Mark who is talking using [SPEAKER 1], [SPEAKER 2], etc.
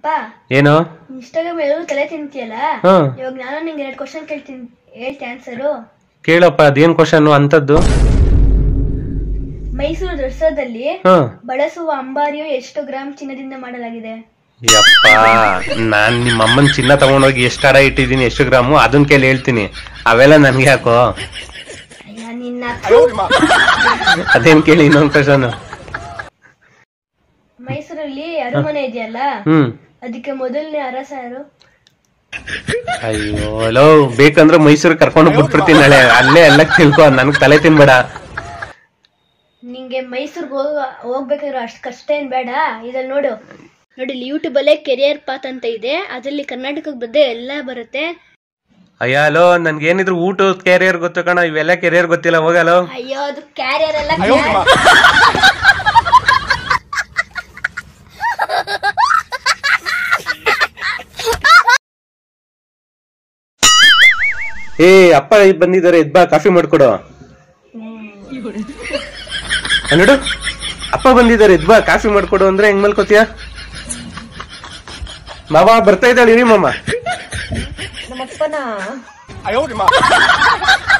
[SPEAKER 1] ಅಪ್ಪ
[SPEAKER 2] ಏನು
[SPEAKER 1] ಇನ್ಸ್ಟಾಗ್ರಾಮ್ ಎಲ್ಲರೂ ತಲೆ ತಿಂತೀಯಲ್ಲ
[SPEAKER 2] ಹಾ
[SPEAKER 1] ಇವಾಗ ನಾನು ನಿಂಗೆ ಎರಡು ಕ್ವಶನ್ ಕೇಳ್ತೀನಿ ಹೇಳ್ತಿ ಆನ್ಸರು
[SPEAKER 2] ಕೇಳಪ್ಪ ಅದೇನ್ ಕ್ವಶನ್ ಅಂತದ್ದು
[SPEAKER 1] ಮೈಸೂರು ದಸರಾದಲ್ಲಿ
[SPEAKER 2] ಹಾ
[SPEAKER 1] ಬಳಸುವ ಅಂಬಾರಿಯು ಎಷ್ಟು ಗ್ರಾಮ್ ಚಿನ್ನದಿಂದ ಮಾಡಲಾಗಿದೆ
[SPEAKER 2] ಯಪ್ಪ ನಾನ್ ನಿಮ್ಮ ಅಮ್ಮನ್ ಚಿನ್ನ ತಗೊಂಡೋಗಿ ಎಷ್ಟು ಹರ ಇಟ್ಟಿದ್ದೀನಿ ಎಷ್ಟು ಗ್ರಾಮು ಅದನ್ ಕೇಳಿ ಹೇಳ್ತೀನಿ ಅವೆಲ್ಲ ನನ್ಗೆ ಯಾಕೋ
[SPEAKER 1] ಅಯ್ಯ, ನಿನ್ನ
[SPEAKER 2] ಅದೇನ್ ಕೇಳಿ ಇನ್ನೊಂದ್ ಕ್ವಶನ್
[SPEAKER 1] ಮೈಸೂರಲ್ಲಿ ಅರಮನೆ ಇದೆಯಲ್ಲ
[SPEAKER 2] ಹ್ಮ್
[SPEAKER 1] ಅದಕ್ಕೆ ಮೊದಲನೇ ಅರಸ ಯಾರು
[SPEAKER 2] ಅಯ್ಯೋ ಹಲೋ ಬೇಕಂದ್ರೆ ಮೈಸೂರಿಗೆ ಕರ್ಕೊಂಡು ಬಿಟ್ಬಿಡ್ತೀನಿ ನಾಳೆ ಅಲ್ಲೇ ಎಲ್ಲ ತಿಳ್ಕೊ ನನ್ಗ್ ತಲೆ ತಿನ್ಬೇಡ
[SPEAKER 1] ನಿಂಗೆ ಮೈಸೂರ್ಗೆ ಹೋಗ ಹೋಗ್ಬೇಕಾದ್ರೆ ಅಷ್ಟು ಕಷ್ಟ ಏನ್ ಬೇಡ ಇದ್ರಲ್ಲಿ ನೋಡು ನೋಡಿ ಇಲ್ಲಿ ಯೂಟ್ಯೂಬ್ ಅಲ್ಲೇ ಕೆರಿಯರ್ ಪಾತ್ ಅಂತ ಇದೆ ಅದರಲ್ಲಿ ಕರ್ನಾಟಕಕ್ಕೆ ಬಂದೆ ಎಲ್ಲ ಬರುತ್ತೆ
[SPEAKER 2] ಅಯ್ಯ ಹಲೋ ನನ್ಗೆ ಏನಿದ್ರು ಊಟ ಕೆರಿಯರ್ ಗೊತ್ತು ಕಣ ಇವೆಲ್ಲ ಕೆರಿಯರ್ ಗೊತ್ತಿಲ್ಲ ಹೋಗಲೋ
[SPEAKER 1] ಅಯ್ಯೋ ಅದು ಕ್ಯಾರಿಯರ್ ಎಲ್ಲ carrier.
[SPEAKER 2] ಏ ಅಪ್ಪ ಬಂದಿದ್ದಾರೆ ಎದ್ ಬಾ ಕಾಫಿ ಮಾಡ್ಕೊಡು ಆ, ನೋಡು ಅಪ್ಪ ಬಂದಿದ್ದಾರೆ ಎದ್ ಬಾ ಕಾಫಿ ಮಾಡ್ಕೊಡು ಅಂದ್ರೆ ಹೆಂಗ್ ಮಲ್ಕೋತೀಯ ಮಾವ ಬರ್ತಾ ಇದ್ದಾಳೆ ಇರಿ ಮಾಮ
[SPEAKER 1] ನಮ್ಮಪ್ಪನ